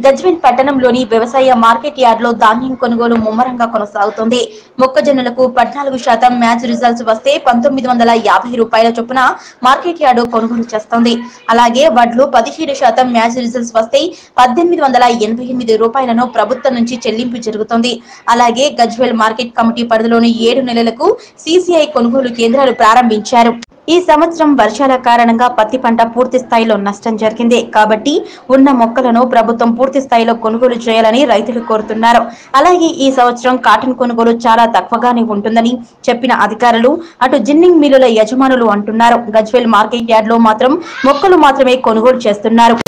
గజ్వెల్ పట్టణంలోని వ్యవసాయ market yard లో ధాన్యం కొనుగోలు ముమ్మరంగా కొనసాగుతోంది మొక్కజొన్నలకు పద్నాలుగు శాతం మ్యాచ్ రిజల్ట్స్ వస్తే పంతొమ్మిది వందల యాభై రూపాయల చొప్పున మార్కెట్ యార్డు కొనుగోలు చేస్తోంది అలాగే వడ్లు పదిహేడు శాతం మ్యాచ్ రిజల్ట్స్ వస్తే పద్దెనిమిది వందల ఎనభై ఎనిమిది రూపాయలను ప్రభుత్వం నుంచి చెల్లింపు జరుగుతోంది అలాగే గజ్వెల్ మార్కెట్ కమిటీ పరిధిలోని ఏడు నెలలకు సీసీఐ కొనుగోలు కేంద్రాలు ప్రారంభించారు ఈ సంవత్సరం వర్షాల కారణంగా పత్తి పంట పూర్తి స్థాయిలో నష్టం జరిగింది కాబట్టి ఉన్న మొక్కలను ప్రభుత్వం పూర్తి స్థాయిలో కొనుగోలు చేయాలని రైతులు కోరుతున్నారు అలాగే ఈ సంవత్సరం కాటన్ కొనుగోలు చాలా తక్కువగానే ఉంటుందని చెప్పిన అధికారులు అటు జిన్నింగ్ మిల్లుల యజమానులు అంటున్నారు గజ్వేల్ మార్కెట్ యార్డ్ లో మాత్రం మొక్కలు మాత్రమే కొనుగోలు చేస్తున్నారు